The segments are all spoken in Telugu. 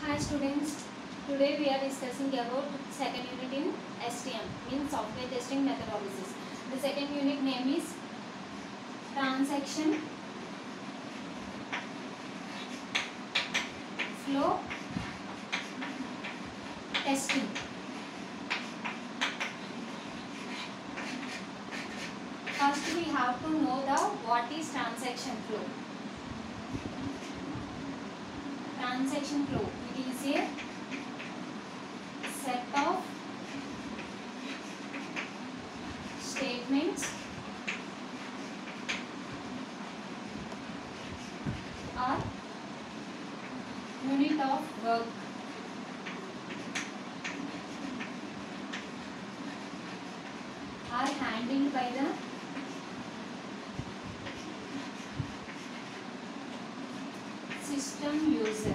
Hi students, today we are discussing about second unit in STM, means software testing methodologies. The second unit name is transaction flow testing. First we have to know the what is transaction flow. transaction flow it is a set of statements or unit of work are handled by the system user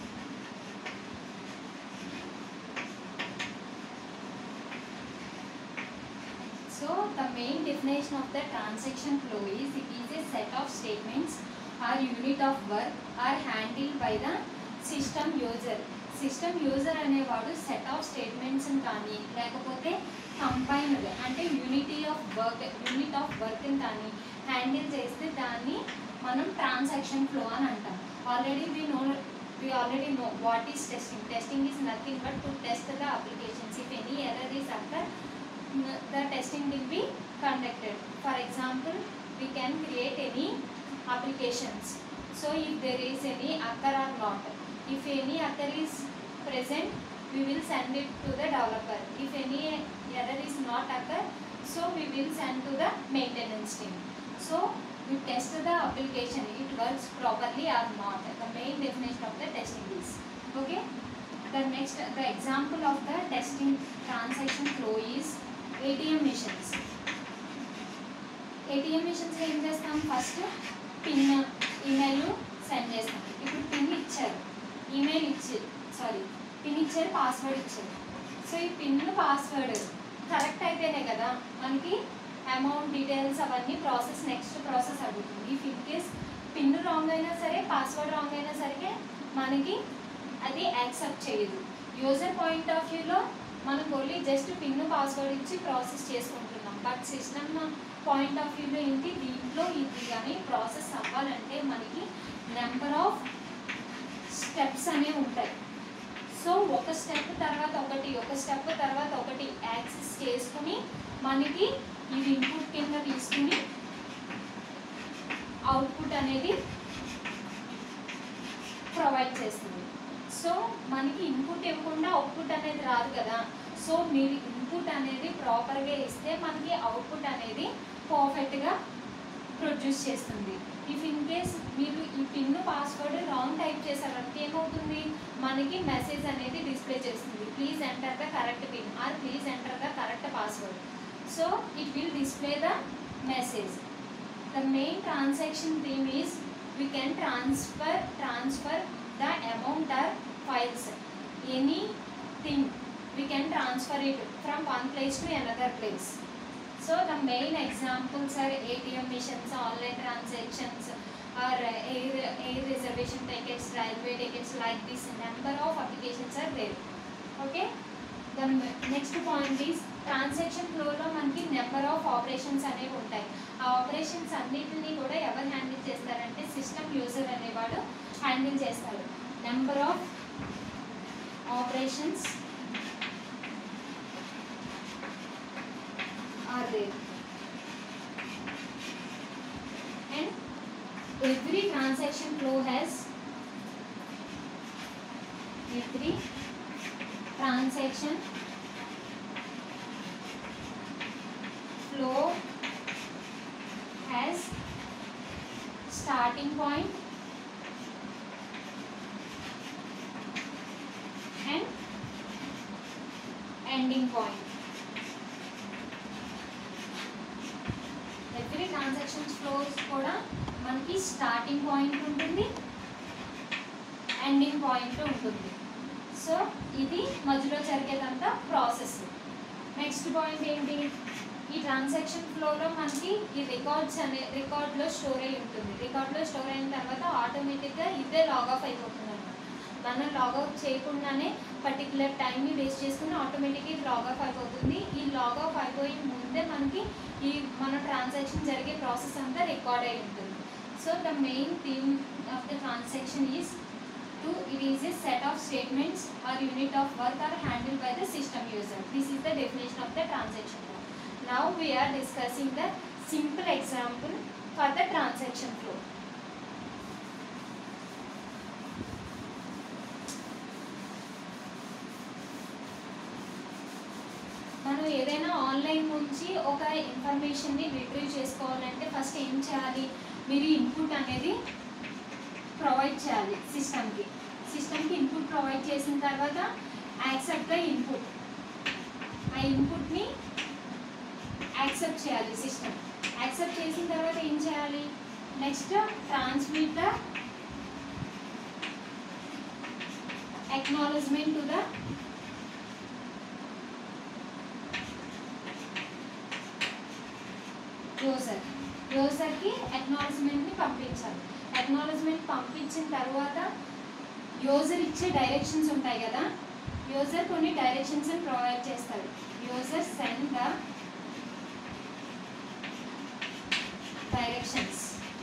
So the main definition of the transaction flow is it is a set of statements or unit of work are handled by the system user. System user అనేవాడు సెట్ ఆఫ్ స్టేట్మెంట్స్ కానీ లేకపోతే కంబైన్డ్ అంటే unity of work unit of వర్క్ని కానీ హ్యాండిల్ చేస్తే దాన్ని మనం ట్రాన్సాక్షన్ ఫ్లో అని అంటాం already we know we already know what is testing. Testing is nothing but to test the applications. If any error is occur, n- the testing will be conducted. For example, we can create any applications. So if there is any occur or not, if any occur is present, we will send it to the developer. If any error is not occur, so we will send to the maintenance team. So we test the application, it works properly or not. The main definition of the testing is. Okay. The next, the example of the testing transaction flow is ATM machines. ATM machines ఏం చేస్తాం ఫస్ట్ పిన్ ఈమెయిల్ సెండ్ చేస్తాం ఇప్పుడు పిన్ ఇచ్చారు ఈమెయిల్ ఇచ్చి సారీ పిన్ ఇచ్చారు పాస్వర్డ్ ఇచ్చారు సో ఈ పిన్ పాస్వర్డ్ కరెక్ట్ అయితేనే కదా మనకి అమౌంట్ డీటెయిల్స్ అవన్నీ ప్రాసెస్ నెక్స్ట్ ప్రాసెస్ అడుగుతుంది if in case pin wrong అయినా సరే పాస్వర్డ్ రాంగ్ అయినా సరే మనకి అది యాక్సెప్ట్ చేయదు యూజర్ పాయింట్ ఆఫ్ వ్యూలో మనకు ఓన్లీ జస్ట్ పిన్ పాస్వర్డ్ ఇచ్చి ప్రాసెస్ చేసుకుంటున్నాం బట్ సిస్టమ్ పాయింట్ ఆఫ్ వ్యూలో ఏంటి దీంట్లో ఇది కానీ ప్రాసెస్ అవ్వాలంటే మనకి నెంబర్ ఆఫ్ స్టెప్స్ అనేవి ఉంటాయి సో ఒక స్టెప్ తర్వాత ఒకటి ఒక స్టెప్ తర్వాత ఒకటి యాక్సెస్ చేసుకుని మనకి ఇది ఇన్పుట్ కింద తీసుకుని అవుట్పుట్ అనేది ప్రొవైడ్ చేస్తుంది సో మనకి ఇన్పుట్ ఇవ్వకుండా అవుట్పుట్ అనేది రాదు కదా సో మీరు ఇన్పుట్ అనేది ప్రాపర్గా ఇస్తే మనకి అవుట్పుట్ అనేది పర్ఫెక్ట్గా ప్రొడ్యూస్ చేస్తుంది ఇఫ్ ఇన్ కేస్ మీరు ఈ పిన్ పాస్వర్డ్ రాంగ్ టైప్ చేశారంటే ఏమవుతుంది మనకి మెసేజ్ అనేది డిస్ప్లే చేస్తుంది please enter the correct pin or please enter the correct password so it will display the message the main transaction theme is we can transfer transfer the amount or files anything we can transfer it from one place to another place so the main examples are atm machines online transactions or uh, air, air reservation tickets railway tickets like this number of applications are there okay the next point is transaction ఫ్లోలో మనకి నెంబర్ ఆఫ్ ఆపరేషన్స్ అనేవి ఉంటాయి ఆ ఆపరేషన్స్ అన్నిటిని కూడా ఎవరు హ్యాండిల్ చేస్తారంటే సిస్టమ్ యూజర్ అనేవాడు హ్యాండిల్ చేస్తాడు number of operations are there and every transaction flow has every transaction flow has starting point and ending point every transactions flows కూడా మనకి స్టార్టింగ్ పాయింట్ ఉంటుంది ఎండింగ్ పాయింట్ ఉంటుంది సో ఇది మధ్యలో జరిగేదంతా ప్రాసెస్ నెక్స్ట్ పాయింట్ ఏంటి ఈ ట్రాన్సాక్షన్ ఫ్లోలో మనకి ఈ రికార్డ్స్ అనే రికార్డ్లో స్టోర్ అయి ఉంటుంది రికార్డ్లో స్టోర్ అయిన తర్వాత ఆటోమేటిక్గా ఇదే లాగ్ ఆఫ్ అయిపోతుంది అనమాట మనం లాగౌట్ చేయకుండానే పర్టికులర్ టైంని వేస్ట్ చేసుకుని ఆటోమేటిక్గా ఇది లాగ్ ఆఫ్ అయిపోతుంది ఈ లాగ్ ఆఫ్ అయిపోయిన ముందే మనకి ఈ మన ట్రాన్సాక్షన్ జరిగే ప్రాసెస్ అంతా రికార్డ్ అయి ఉంటుంది so the main theme of the transaction is to it is a set of statements or unit of work are handled by the system user. This is the definition of the transaction flow. Now we are discussing the simple example for the transaction flow. మనం ఏదైనా ఆన్లైన్ నుంచి ఒక ఇన్ఫర్మేషన్ని రిట్రీవ్ చేసుకోవాలంటే ఫస్ట్ ఏం చేయాలి మీరు ఇన్పుట్ అనేది ప్రొవైడ్ చేయాలి సిస్టమ్కి సిస్టమ్కి ఇన్పుట్ ప్రొవైడ్ చేసిన తర్వాత యాక్సెప్ట్ ద ఇన్పుట్ ఆ ఇన్పుట్ని యాక్సెప్ట్ చేయాలి సిస్టమ్ యాక్సెప్ట్ చేసిన తర్వాత ఏం చేయాలి next transmit the acknowledgement to the user యూజర్కి అక్నాలజ్మెంట్ని పంపించాలి అక్నాలజ్మెంట్ పంపించిన తర్వాత యూజర్ ఇచ్చే డైరెక్షన్స్ ఉంటాయి కదా యూజర్ కొన్ని డైరెక్షన్స్ ప్రొవైడ్ చేస్తాడు యూజర్ సెండ్ ద డైరెక్షన్స్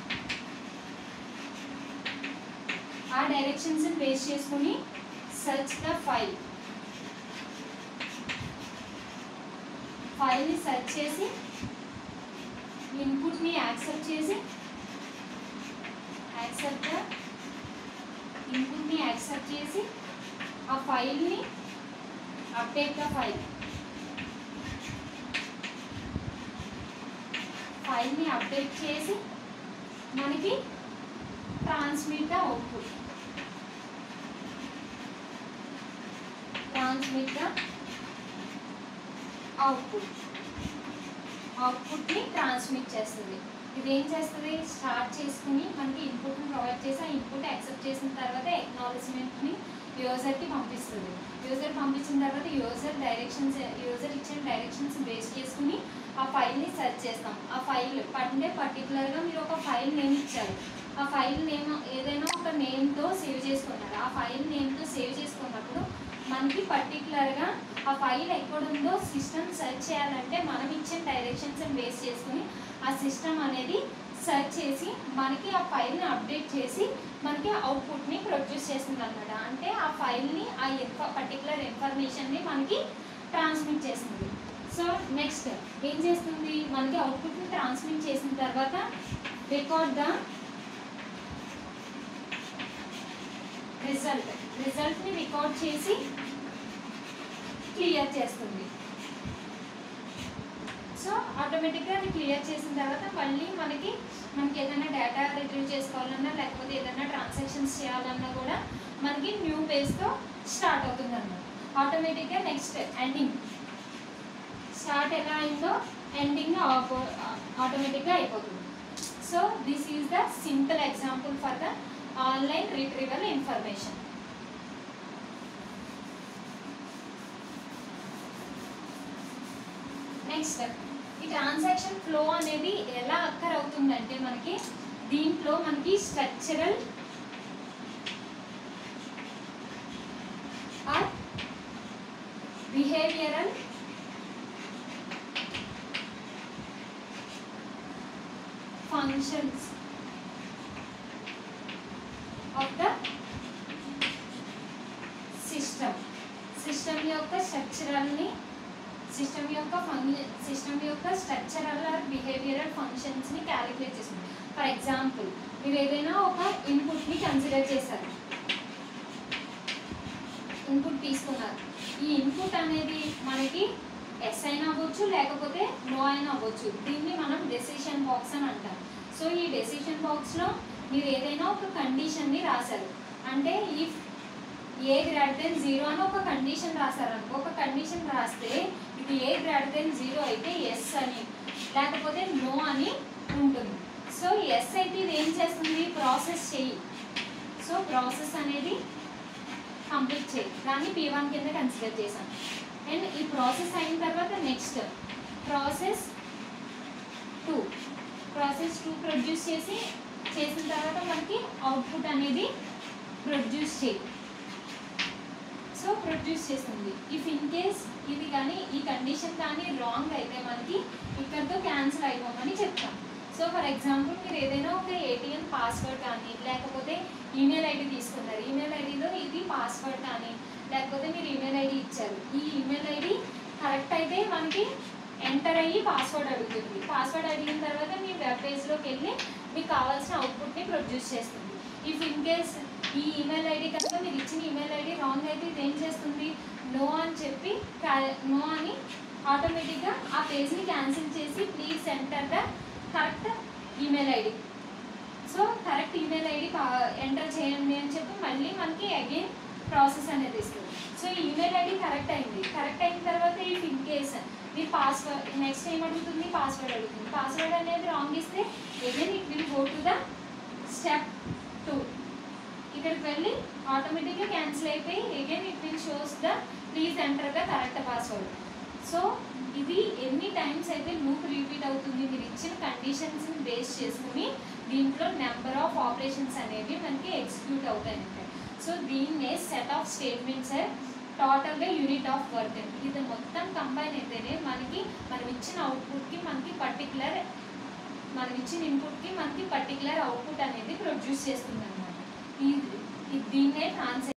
ఆ డైరెక్షన్స్ బేస్ చేసుకుని సెర్చ్ ద ఫైల్ ఫైల్ని సెర్చ్ చేసి ఇన్పుట్ని యాక్సెప్ట్ చేసి యాక్సెప్ట్ ద ఇన్పుట్ని యాక్సెప్ట్ చేసి ఆ ఫైల్ని అప్డేట్ ద ఫైల్ ఫైల్ని అప్డేట్ చేసి మనకి transmit the output transmit the output అవుట్పుట్ని ట్రాన్స్మిట్ చేస్తుంది ఇది ఏం చేస్తుంది స్టార్ట్ చేసుకుని మనకి ఇన్పుట్ని ప్రొవైడ్ చేసి ఆ ఇన్పుట్ యాక్సెప్ట్ చేసిన తర్వాత ఎక్నాలజ్మెంట్ని యూజర్కి పంపిస్తుంది యూజర్ పంపించిన తర్వాత యూజర్ డైరెక్షన్స్ యూజర్ ఇచ్చిన డైరెక్షన్స్ బేస్ చేసుకుని ఆ ఫైల్ని సెర్చ్ చేస్తాం ఆ ఫైల్ అంటే పర్టికులర్గా మీరు ఒక ఫైల్ నేమ్ ఇచ్చారు ఆ ఫైల్ నేమ్ ఏదైనా ఒక నేమ్తో సేవ్ చేసుకున్నారు ఆ ఫైల్ నేమ్తో సేవ్ చేసుకున్నప్పుడు మనకి పర్టికులర్గా ఆ ఫైల్ ఎక్కడుందో సిస్టమ్ సెర్చ్ చేయాలంటే మనం ఇచ్చిన డైరెక్షన్స్ బేస్ చేసుకుని ఆ సిస్టమ్ అనేది సెర్చ్ చేసి మనకి ఆ ఫైల్ని అప్డేట్ చేసి మనకి అవుట్పుట్ని ప్రొడ్యూస్ చేస్తుంది అనమాట అంటే ఆ ఫైల్ని ఆ ఇన్ఫ పర్టికులర్ ఇన్ఫర్మేషన్ని మనకి ట్రాన్స్మిట్ చేస్తుంది సో నెక్స్ట్ ఏం చేస్తుంది మనకి అవుట్పుట్ని ట్రాన్స్మిట్ చేసిన తర్వాత రికార్డ్ ద రిజల్ట్ రిజల్ట్ని రికార్డ్ చేసి క్లియర్ చేస్తుంది సో ఆటోమేటిక్గా అది క్లియర్ చేసిన తర్వాత మళ్ళీ మనకి మనకి ఏదైనా డేటా రిట్రీవ్ చేసుకోవాలన్నా లేకపోతే ఏదైనా ట్రాన్సాక్షన్స్ చేయాలన్నా కూడా మనకి న్యూ పేజ్తో స్టార్ట్ అవుతుంది అన్నమాట ఆటోమేటిక్గా నెక్స్ట్ ఎండింగ్ స్టార్ట్ ఎలా అయిందో ఎండింగ్ ఆటోమేటిక్గా అయిపోతుంది so this is the simple example for the online retrieval information next ఈ ట్రాన్సాక్షన్ ఫ్లో అనేది ఎలా అక్కర్ అవుతుందంటే మనకి దీంట్లో మనకి structural or behavioural functions of the system system యొక్క స్ట్రక్చరల్ని సిస్టమ్ యొక్క ఫంక్షన్ సిస్టమ్ యొక్క స్ట్రక్చరల్ ఆర్ బిహేవియరల్ ఫంక్షన్స్ని క్యాలిక్యులేట్ చేస్తుంది ఫర్ ఎగ్జాంపుల్ మీరు ఏదైనా ఒక ఇన్పుట్ని కన్సిడర్ చేశారు ఇన్పుట్ తీసుకున్నారు ఈ ఇన్పుట్ అనేది మనకి ఎస్ అయినా అవ్వచ్చు లేకపోతే నో అయినా అవ్వచ్చు దీన్ని మనం డెసిషన్ బాక్స్ అని అంటాం సో ఈ డెసిషన్ బాక్స్లో మీరు ఏదైనా ఒక కండిషన్ని రాశారు అంటే if A greater than zero అని ఒక కండిషన్ రాశారనుకో ఒక కండిషన్ రాస్తే ఇది ఏ గ్రేటర్ దెన్ జీరో అయితే ఎస్ అని లేకపోతే నో అని ఉంటుంది సో ఎస్ అయితే ఇది ఏం చేస్తుంది ప్రాసెస్ చెయ్యి సో ప్రాసెస్ అనేది కంప్లీట్ చేయి దాన్ని పీ వన్ కింద కన్సిడర్ చేశాను అండ్ ఈ ప్రాసెస్ అయిన తర్వాత next process two process two produce చేసి చేసిన తర్వాత మనకి అవుట్పుట్ అనేది ప్రొడ్యూస్ చేయి సో ప్రొడ్యూస్ చేస్తుంది ఇఫ్ ఇన్ కేస్ ఇది కానీ ఈ కండిషన్ కానీ రాంగ్ అయితే మనకి ఇక్కడితో క్యాన్సిల్ అయిపోమని చెప్తాం సో ఫర్ ఎగ్జాంపుల్ మీరు ఏదైనా ఒక ఏటీఎం పాస్వర్డ్ కానీ లేకపోతే ఈమెయిల్ ఐడి తీసుకున్నారు ఈమెయిల్ ఐడిలో ఇది పాస్వర్డ్ కానీ లేకపోతే మీరు ఈమెయిల్ ఐడి ఇచ్చారు ఈ ఈమెయిల్ ఐడి కరెక్ట్ అయితే మనకి ఎంటర్ అయ్యి పాస్వర్డ్ అడుగుతుంది పాస్వర్డ్ అడిగిన తర్వాత మీ వెబ్ పేజ్లోకి వెళ్ళి మీకు కావాల్సిన అవుట్పుట్ని ప్రొడ్యూస్ చేస్తుంది ఇఫ్ ఇన్ కేస్ ఈ ఈమెయిల్ ఐడి కనుక మీరు ఇచ్చిన ఈమెయిల్ ఐడి రాంగ్ అయితే ఇది ఏం చేస్తుంది నో అని చెప్పి నో అని ఆటోమేటిక్గా ఆ పేజ్ని క్యాన్సిల్ చేసి please enter the correct email ID so correct email ID enter చేయండి అని చెప్పి మళ్ళీ మనకి అగైన్ ప్రాసెస్ అనేది ఇస్తుంది సో ఈమెయిల్ ఐడి కరెక్ట్ అయింది కరెక్ట్ అయిన తర్వాత ఇఫ్ ఇన్ కేస్ మీ పాస్వర్డ్ నెక్స్ట్ ఏం అడుగుతుంది పాస్వర్డ్ అడుగుతుంది పాస్వర్డ్ అనేది రాంగ్ ఇస్తే again it will go to the step two ఇక్కడికి వెళ్ళి ఆటోమేటిక్గా క్యాన్సిల్ అయిపోయి again it will shows the please enter the correct password so ఇది ఎన్ని టైమ్స్ అయితే లూప్ రిపీట్ అవుతుంది మీరు ఇచ్చిన కండిషన్స్ని బేస్ చేసుకుని దీంట్లో నెంబర్ ఆఫ్ ఆపరేషన్స్ అనేవి మనకి ఎగ్జిక్యూట్ అవుతాయి సో దీన్నే సెట్ ఆఫ్ స్టేట్మెంట్స్ టోటల్గా యూనిట్ ఆఫ్ వర్క్ ఇది మొత్తం కంబైన్ అయితేనే మనకి మనం ఇచ్చిన అవుట్పుట్కి మనకి పర్టికులర్ మనం ఇచ్చిన ఇన్పుట్కి మనకి పర్టికులర్ అవుట్పుట్ అనేది ప్రొడ్యూస్ చేస్తుంది అనమాట దీన్నే ట్రాన్స్